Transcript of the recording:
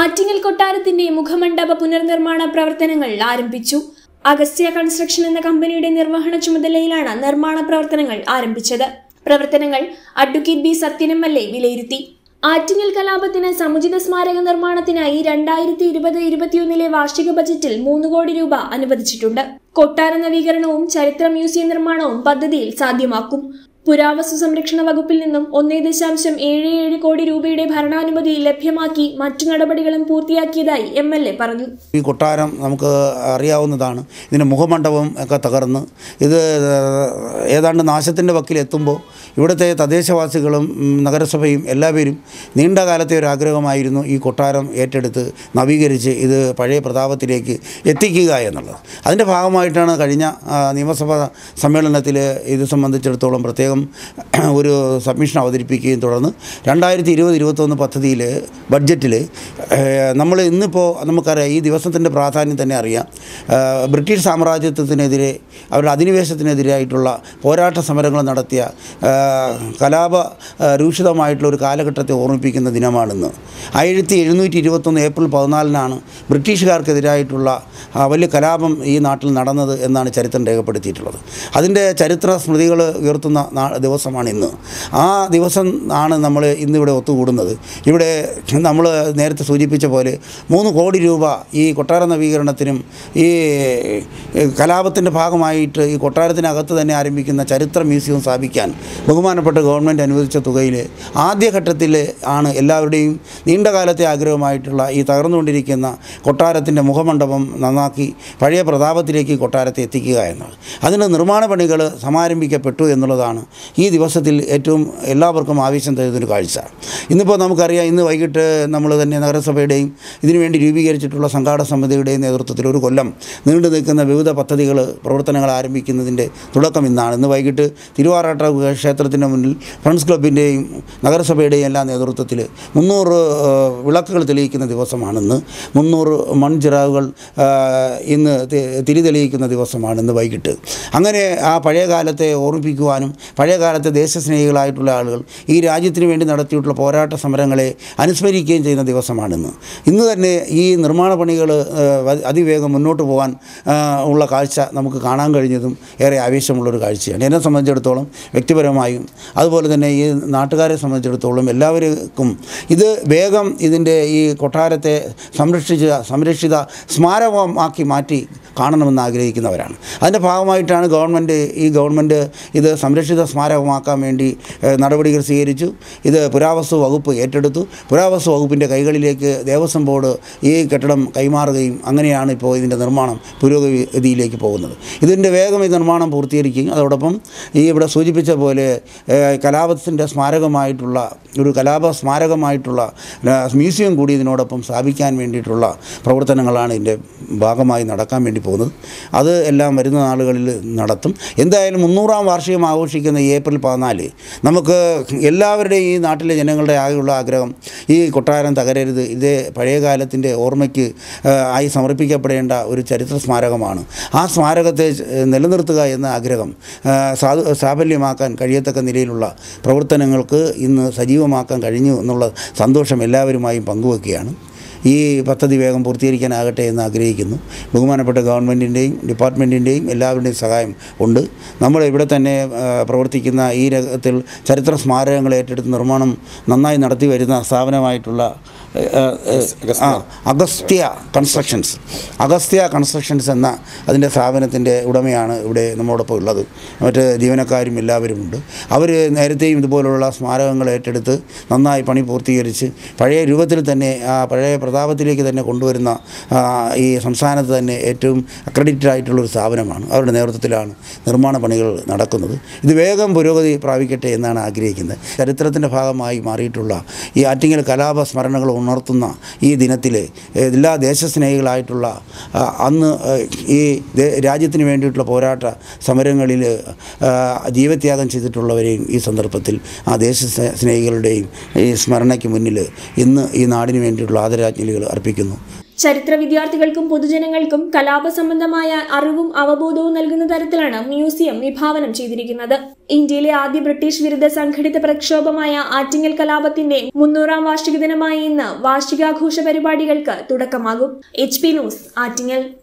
ആറ്റിങ്ങൽ കൊട്ടാരത്തിന്റെ മുഖമണ്ഡപ പുനർനിർമ്മാണ പ്രവർത്തനങ്ങൾ ആരംഭിച്ചു അഗസ്ത്യ കൺസ്ട്രക്ഷൻ എന്ന കമ്പനിയുടെ നിർവഹണ ചുമതലയിലാണ് നിർമ്മാണ പ്രവർത്തനങ്ങൾ ആരംഭിച്ചത് പ്രവർത്തനങ്ങൾ advocate B Sathyan M L A വിലയിരുത്തി ആറ്റിങ്ങൽ കലാപത്തിന് സമുചിത സ്മാരക നിർമ്മാണത്തിനായി രണ്ടായിരത്തി ഇരുപത് ഇരുപത്തിയൊന്നിലെ വാർഷിക ബജറ്റിൽ മൂന്ന് കോടി രൂപ അനുവദിച്ചിട്ടുണ്ട് കൊട്ടാര നവീകരണവും ചരിത്ര മ്യൂസിയം നിർമ്മാണവും പദ്ധതിയിൽ സാധ്യമാക്കും പുരാവസ്തു സംരക്ഷണ വകുപ്പിൽ നിന്നും ഒന്നേ ദശാംശം ഏഴ് ഏഴ് കോടി രൂപയുടെ ഭരണാനുമതി ലഭ്യമാക്കി മറ്റു നടപടികളും പൂർത്തിയാക്കിയതായി എം എൽ എ പറഞ്ഞു ഈ കൊട്ടാരം നമുക്ക് അറിയാവുന്നതാണ് ഇതിൻ്റെ മുഖമണ്ഡപം ഒക്കെ തകർന്ന് ഇത് ഏതാണ്ട് നാശത്തിൻ്റെ വക്കിലെത്തുമ്പോൾ ഇവിടുത്തെ തദ്ദേശവാസികളും ഉം, നഗരസഭയും എല്ലാവരും നീണ്ട കാലത്തെ ഒരു ആഗ്രഹമായിരുന്നു ഈ കൊട്ടാരം ഏറ്റെടുത്ത് നവീകരിച്ച് ഇത് പഴയ പ്രതാപത്തിലേക്ക് എത്തിക്കുക എന്നുള്ളത് അതിൻ്റെ ഭാഗമായിട്ടാണ് കഴിഞ്ഞ ആ, നിയമസഭാ സമ്മേളനത്തിൽ ഇത് സംബന്ധിച്ചിടത്തോളം പ്രത്യേകം ഒരു സബ്മിഷൻ അവതരിപ്പിക്കുകയും തുടർന്ന് രണ്ടായിരത്തി ഇരുപത് ഇരുപത്തൊന്ന് പദ്ധതിയിൽ ബഡ്ജറ്റിൽ നമ്മൾ ഇന്നിപ്പോൾ നമുക്കറിയാം ഈ ദിവസത്തിൻ്റെ പ്രാധാന്യം തന്നെ അറിയാം ആ, ബ്രിട്ടീഷ് സാമ്രാജ്യത്വത്തിനെതിരെ അവരുടെ അധിനിവേശത്തിനെതിരായിട്ടുള്ള പോരാട്ട സമരങ്ങൾ നടത്തിയ ആ, കലാപ ആ, രൂക്ഷിതമായിട്ടുള്ള ഒരു കാലഘട്ടത്തെ ഓർമ്മിപ്പിക്കുന്ന ദിനമാണിന്ന് ആയിരത്തി എഴുന്നൂറ്റി ഇരുപത്തൊന്ന് ഏപ്രിൽ പതിനാലിനാണ് ബ്രിട്ടീഷുകാർക്കെതിരായിട്ടുള്ള ആ, വലിയ കലാപം ഈ നാട്ടിൽ നടന്നത് എന്നാണ് ചരിത്രം രേഖപ്പെടുത്തിയിട്ടുള്ളത് അതിൻ്റെ ചരിത്ര സ്മൃതികൾ ഉയർത്തുന്ന നാ- ദിവസമാണ് ഇന്ന് ആ ദിവസം ആണ് നമ്മൾ ഇന്നിവിടെ ഒത്തുകൂടുന്നത് ഇവിടെ നമ്മൾ നേരത്തെ സൂചിപ്പിച്ച പോലെ മൂന്ന് കോടി രൂപ ഈ കൊട്ടാര നവീകരണത്തിനും ഈ കലാപത്തിൻ്റെ ഭാഗമായിട്ട് ഈ കൊട്ടാരത്തിനകത്ത് തന്നെ ആരംഭിക്കുന്ന ചരിത്ര മ്യൂസിയം സ്ഥാപിക്കാൻ ബഹുമാനപ്പെട്ട ഗവൺമെൻറ് അനുവദിച്ച തുകയിൽ ആദ്യഘട്ടത്തിൽ ആണ് എല്ലാവരുടെയും നീണ്ടകാലത്തെ ആഗ്രഹമായിട്ടുള്ള ഈ തകർന്നുകൊണ്ടിരിക്കുന്ന കൊട്ടാരത്തിൻ്റെ മുഖമണ്ഡപം നന്നാക്കി പഴയ പ്രതാപത്തിലേക്ക് ഈ കൊട്ടാരത്തെ എത്തിക്കുക എന്നത് അതിൻ്റെ നിർമ്മാണ പണികൾ സമാരംഭിക്കപ്പെട്ടു എന്നുള്ളതാണ് ഈ ദിവസത്തിൽ ഏറ്റവും എല്ലാവർക്കും ആവശ്യം തരുന്നൊരു കാഴ്ച ഇന്നിപ്പോൾ നമുക്കറിയാം ഇന്ന് വൈകിട്ട് നമ്മൾ തന്നെ നഗരസഭയുടെയും ഇതിനുവേണ്ടി രൂപീകരിച്ചിട്ടുള്ള സംഘാടക സമിതിയുടെയും നേതൃത്വത്തിൽ ഒരു കൊല്ലം നീണ്ടു നിൽക്കുന്ന വിവിധ പദ്ധതികൾ പ്രവർത്തനങ്ങൾ ആരംഭിക്കുന്നതിൻ്റെ തുടക്കം ഇന്നാണ് ഇന്ന് വൈകിട്ട് തിരുവാറാട്ട ക്ഷേത്രത്തിൻ്റെ മുന്നിൽ ഫ്രണ്ട്സ് ക്ലബിൻ്റെയും നഗരസഭയുടെയും എല്ലാ നേതൃത്വത്തിൽ മുന്നൂറ് ഏഹ്, വിളക്കുകൾ തെളിയിക്കുന്ന ദിവസമാണിന്ന് മുന്നൂറ് മൺചിറാവുകൾ ഏഹ്, ഇന്ന് തി- തിരി തെളിയിക്കുന്ന ദിവസമാണ് ഇന്ന് വൈകിട്ട് അങ്ങനെ ആ പഴയ കാലത്തെ ഓർമ്മിപ്പിക്കുവാനും പഴയ കാലത്തെ ദേശസ്നേഹികളായിട്ടുള്ള ആളുകൾ ഈ രാജ്യത്തിന് വേണ്ടി നടത്തിയിട്ടുള്ള പോരാട്ട സമരങ്ങളെ അനുസ്മരിക്കുകയും ചെയ്യുന്ന ദിവസമാണിന്ന് ഇന്ന് തന്നെ ഈ നിർമ്മാണ പണികൾ ഏഹ്, അതിവേഗം മുന്നോട്ട് പോകാൻ ഏഹ്, ഉള്ള കാഴ്ച നമുക്ക് കാണാൻ കഴിഞ്ഞതും ഏറെ ആവേശമുള്ളൊരു കാഴ്ചയാണ് എന്നെ സംബന്ധിച്ചിടത്തോളം വ്യക്തിപരമായും അതുപോലെ തന്നെ ഈ നാട്ടുകാരെ സംബന്ധിച്ചിടത്തോളം എല്ലാവർക്കും ഇത് വേഗം ഇതിൻ്റെ ഈ കൊട്ടാരത്തെ സംരക്ഷിച്ച സംരക്ഷിത സ്മാരകമാക്കി മാറ്റി കാണണമെന്ന് ആഗ്രഹിക്കുന്നവരാണ് അതിൻ്റെ ഭാഗമായിട്ടാണ് ഗവൺമെൻറ് ഈ ഗവൺമെൻറ് ഇത് സംരക്ഷിത സ്മാരകമാക്കാൻ വേണ്ടി ഏഹ്, നടപടികൾ സ്വീകരിച്ചു ഇത് പുരാവസ്തു വകുപ്പ് ഏറ്റെടുത്തു പുരാവസ്തു വകുപ്പിൻ്റെ കൈകളിലേക്ക് ദേവസ്വം ബോർഡ് ഈ കെട്ടിടം കൈമാറുകയും അങ്ങനെയാണ് ഇപ്പോൾ ഇതിൻ്റെ നിർമ്മാണം പുരോഗതിയിലേക്ക് പോകുന്നത് ഇതിൻ്റെ വേഗം ഈ നിർമ്മാണം പൂർത്തീകരിക്കുകയും അതോടൊപ്പം ഈ ഇവിടെ സൂചിപ്പിച്ച പോലെ ഏഹ്, കലാപത്തിൻ്റെ സ്മാരകമായിട്ടുള്ള ഒരു കലാപ സ്മാരകമായിട്ടുള്ള ഏഹ്, മ്യൂസിയം കൂടി ഇതിനോടൊപ്പം സ്ഥാപിക്കാൻ വേണ്ടിയിട്ടുള്ള പ്രവർത്തനങ്ങളാണ് ഇതിൻ്റെ ഭാഗമായി നടക്കാൻ വേണ്ടി പോകുന്നത് അത് എല്ലാം വരുന്ന നാളുകളിൽ നടത്തും എന്തായാലും മുന്നൂറാം വാർഷികം ആഘോഷിക്കുന്ന ഈ ഏപ്രിൽ പതിനാല് നമുക്ക് എല്ലാവരുടെയും ഈ നാട്ടിലെ ജനങ്ങളുടെ ആകെയുള്ള ആഗ്രഹം ഈ കൊട്ടാരം തകരരുത് ഇത് പഴയ കാലത്തിൻ്റെ ഓർമ്മയ്ക്ക് ഏഹ്, ആയി സമർപ്പിക്കപ്പെടേണ്ട ഒരു ചരിത്ര സ്മാരകമാണ് ആ സ്മാരകത്തെ ഏഹ്, നിലനിർത്തുക എന്ന ആഗ്രഹം ഏഹ്, സാധു സാഫല്യമാക്കാൻ കഴിയത്തക്ക നിലയിലുള്ള പ്രവർത്തനങ്ങൾക്ക് ഇന്ന് സജീവമാക്കാൻ കഴിഞ്ഞു എന്നുള്ള സന്തോഷം എല്ലാവരുമായും പങ്കുവെക്കുകയാണ് ഈ പദ്ധതി വേഗം പൂർത്തീകരിക്കാനാകട്ടെ എന്ന് ആഗ്രഹിക്കുന്നു ബഹുമാനപ്പെട്ട ഗവൺമെൻറ്റിൻ്റെയും ഡിപ്പാർട്ട്മെൻറ്റിൻ്റെയും എല്ലാവരുടെയും സഹായം ഉണ്ട് നമ്മൾ ഇവിടെ തന്നെ ആ, പ്രവർത്തിക്കുന്ന ഈ രംഗത്തിൽ ചരിത്ര സ്മാരകങ്ങൾ ഏറ്റെടുത്ത് നിർമ്മാണം നന്നായി നടത്തി വരുന്ന സ്ഥാപനമായിട്ടുള്ള ആ, ആ, അഗസ്ത്യ കൺസ്ട്രക്ഷൻസ് അഗസ്ത്യ കൺസ്ട്രക്ഷൻസ് എന്ന അതിൻ്റെ സ്ഥാപനത്തിൻ്റെ ഉടമയാണ് ഇവിടെ നമ്മോടൊപ്പം ഉള്ളത് മറ്റ് ജീവനക്കാരും എല്ലാവരുമുണ്ട് അവർ നേരത്തെയും ഇതുപോലുള്ള സ്മാരകങ്ങൾ ഏറ്റെടുത്ത് നന്നായി പണി പൂർത്തീകരിച്ച് പഴയ രൂപത്തിൽ തന്നെ ആ പഴയ പ്രതാപത്തിലേക്ക് തന്നെ കൊണ്ടുവരുന്ന ആ, ഈ സംസ്ഥാനത്ത് തന്നെ ഏറ്റവും അക്രഡിറ്റഡ് ആയിട്ടുള്ള ഒരു സ്ഥാപനമാണ് അവരുടെ നേതൃത്വത്തിലാണ് നിർമ്മാണ പണികൾ നടക്കുന്നത് ഇത് വേഗം പുരോഗതി പ്രാപിക്കട്ടെ എന്നാണ് ആഗ്രഹിക്കുന്നത് ചരിത്രത്തിൻ്റെ ഭാഗമായി മാറിയിട്ടുള്ള ഈ ആറ്റിങ്ങൽ കലാപ സ്മരണകൾ ഉണർത്തുന്ന ഈ ദിനത്തിൽ എല്ലാ ദേശസ്നേഹികളായിട്ടുള്ള ആ, അന്ന് ആ, ഈ ദേ- രാജ്യത്തിന് വേണ്ടിയിട്ടുള്ള പോരാട്ട സമരങ്ങളിൽ ആ, ജീവത്യാഗം ചെയ്തിട്ടുള്ളവരെയും ഈ സന്ദർഭത്തിൽ ആ ദേശ സ്നേഹികളുടെയും ഈ സ്മരണയ്ക്ക് മുന്നിൽ ഇന്ന് ഈ നാടിന് വേണ്ടിയിട്ടുള്ള ആദരാഞ്ജലികൾ അർപ്പിക്കുന്നു ചരിത്ര വിദ്യാർത്ഥികൾക്കും പൊതുജനങ്ങൾക്കും കലാപ സംബന്ധമായ അറിവും അവബോധവും നൽകുന്ന തരത്തിലാണ് മ്യൂസിയം വിഭാവനം ചെയ്തിരിക്കുന്നത് ഇന്ത്യയിലെ ആദ്യ ബ്രിട്ടീഷ് വിരുദ്ധ സംഘടിത പ്രക്ഷോഭമായ ആറ്റിങ്ങൽ കലാപത്തിന്റെ മുന്നൂറാം വാർഷിക ദിനമായ ഇന്ന് വാർഷികാഘോഷ പരിപാടികൾക്ക് തുടക്കമാകും എച്ച് പി ന്യൂസ് ആറ്റിങ്ങൽ